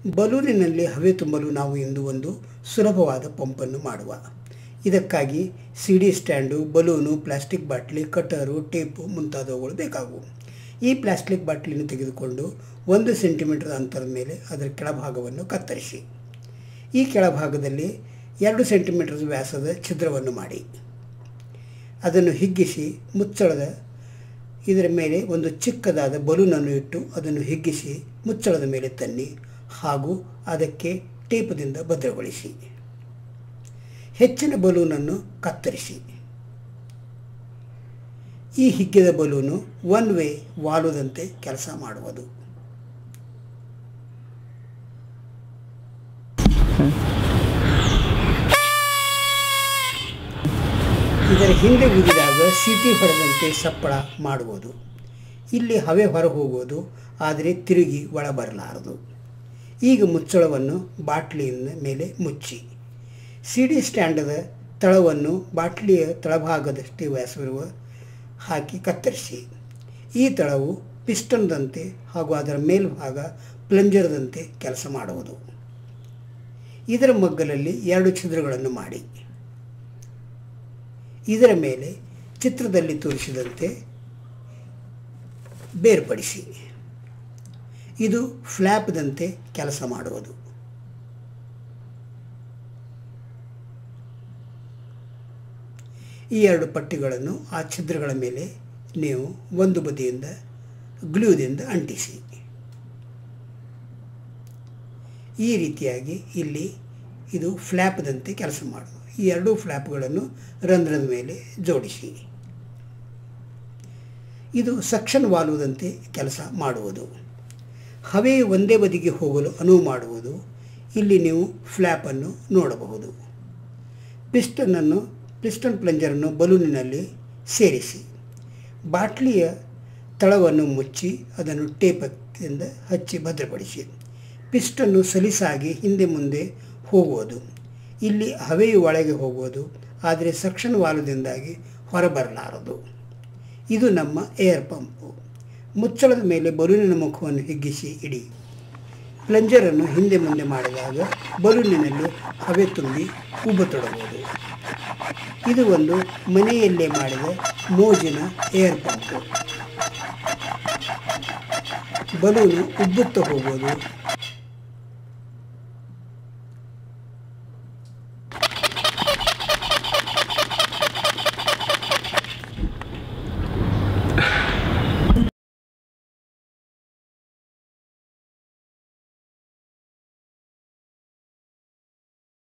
ಬಲೂನಿನಲ್ಲಿ ಹವೆ ತುಂಬಲು ನಾವು ಇಂದು ಒಂದು ಸುಲಭವಾದ ಪಂಪನ್ನು ಮಾಡುವ ಇದಕ್ಕಾಗಿ C D stand balloon plastic bottle cutter tape ಮುಂತಾದವುಗಳು ಬೇಕಾಗುವು ಈ ಪ್ಲಾಸ್ಟಿಕ್ ಬಾಟ್ಲಿಯನ್ನು ತೆಗೆದುಕೊಂಡು ಒಂದು ಸೆಂಟಿಮೀಟರ್ ಅಂತರದ ಮೇಲೆ ಅದರ ಕೆಳಭಾಗವನ್ನು ಕತ್ತರಿಸಿ ಈ ಕೆಳಭಾಗದಲ್ಲಿ ಎರಡು ಸೆಂಟಿಮೀಟರ್ ವ್ಯಾಸದ ಛಿದ್ರವನ್ನು ಮಾಡಿ ಅದನ್ನು ಹಿಗ್ಗಿಸಿ ಮುಚ್ಚಳದ ಇದರ ಮೇಲೆ ಒಂದು ಚಿಕ್ಕದಾದ ಬಲೂನನ್ನು ಇಟ್ಟು ಅದನ್ನು ಹಿಗ್ಗಿಸಿ ಮುಚ್ಚಳದ ಮೇಲೆ ತನ್ನಿ ಹಾಗೂ ಅದಕ್ಕೆ ಟೇಪದಿಂದ ಭದ್ರಗೊಳಿಸಿ ಹೆಚ್ಚಿನ ಬಲೂನನ್ನು ಕತ್ತರಿಸಿ ಈ ಹಿಗ್ಗಿದ ಬಲೂನು ಒನ್ ವೇ ವಾಲುದಂತೆ ಕೆಲಸ ಮಾಡುವುದು ಇದರ ಹಿಂದೆ ಊದಿದಾಗ ಸೀಟಿ ಹೊಡೆದಂತೆ ಸಪ್ಪಳ ಮಾಡುವುದು ಇಲ್ಲಿ ಹವೆ ಹೊರ ಹೋಗುವುದು ಆದರೆ ತಿರುಗಿ ಒಳ ಬರಲಾರದು ಈಗ ಮುಚ್ಚಳವನ್ನು ಬಾಟ್ಲಿಯಿಂದ ಮೇಲೆ ಮುಚ್ಚಿ ಸಿ ಡಿ ಸ್ಟ್ಯಾಂಡದ ತಳವನ್ನು ಬಾಟ್ಲಿಯ ತಳಭಾಗದಷ್ಟೇ ವ್ಯಾಸವಿರುವ ಹಾಕಿ ಕತ್ತರಿಸಿ ಈ ತಳವು ಪಿಸ್ಟನ್ದಂತೆ ಹಾಗೂ ಅದರ ಮೇಲ್ಭಾಗ ಪ್ಲಂಜರ್ದಂತೆ ಕೆಲಸ ಮಾಡುವುದು ಇದರ ಮಗ್ಗಲಲ್ಲಿ ಎರಡು ಛಿದ್ರಗಳನ್ನು ಮಾಡಿ ಇದರ ಮೇಲೆ ಚಿತ್ರದಲ್ಲಿ ತೋರಿಸಿದಂತೆ ಬೇರ್ಪಡಿಸಿ ಇದು ಫ್ಲ್ಯಾಪ್ದಂತೆ ಕೆಲಸ ಮಾಡುವುದು ಈ ಎರಡು ಪಟ್ಟಿಗಳನ್ನು ಆ ಛಿದ್ರಗಳ ಮೇಲೆ ನೀವು ಒಂದು ಬದಿಯಿಂದ ಗ್ಲೂದಿಂದ ಅಂಟಿಸಿ ಈ ರೀತಿಯಾಗಿ ಇಲ್ಲಿ ಇದು ಫ್ಲ್ಯಾಪ್ದಂತೆ ಕೆಲಸ ಮಾಡುವುದು ಈ ಎರಡೂ ಫ್ಲ್ಯಾಪ್ಗಳನ್ನು ರಂಧ್ರದ ಮೇಲೆ ಜೋಡಿಸಿ ಇದು ಸಕ್ಷನ್ ವಾಲುವುದಂತೆ ಕೆಲಸ ಮಾಡುವುದು ಹವೆ ಒಂದೇ ಬದಿಗೆ ಹೋಗಲು ಅನುವು ಮಾಡುವುದು ಇಲ್ಲಿ ನೀವು ಫ್ಲ್ಯಾಪನ್ನು ನೋಡಬಹುದು ಪಿಸ್ಟನನ್ನು ಪಿಸ್ಟನ್ ಪ್ಲಂಜರನ್ನು ಬಲೂನಿನಲ್ಲಿ ಸೇರಿಸಿ ಬಾಟ್ಲಿಯ ತಳವನ್ನು ಮುಚ್ಚಿ ಅದನ್ನು ಟೇಪದಿಂದ ಹಚ್ಚಿ ಭದ್ರಪಡಿಸಿ ಪಿಸ್ಟನ್ನು ಸಲೀಸಾಗಿ ಹಿಂದೆ ಮುಂದೆ ಹೋಗುವುದು ಇಲ್ಲಿ ಹವೆಯು ಒಳಗೆ ಹೋಗುವುದು ಆದರೆ ಸಕ್ಷನ್ ವಾಲದಿಂದಾಗಿ ಹೊರಬರಲಾರದು ಇದು ನಮ್ಮ ಏರ್ ಪಂಪು ಮುಚ್ಚಳದ ಮೇಲೆ ಬಲೂನಿನ ಮುಖವನ್ನು ಹಿಗ್ಗಿಸಿ ಇಡಿ ಪ್ಲಂಜರನ್ನು ಹಿಂದೆ ಮುಂದೆ ಮಾಡಿದಾಗ ಬಲೂನಿನಲ್ಲಿ ಹವೆ ತುಂಬಿ ಉಬ್ಬತೊಡಬಹುದು ಇದು ಒಂದು ಮನೆಯಲ್ಲೇ ಮಾಡಿದ ಮೋಜಿನ ಏರ್ ಪಂಪು ಬಲೂನು ಉಬ್ಬುತ್ತಾ ಹೋಗೋದು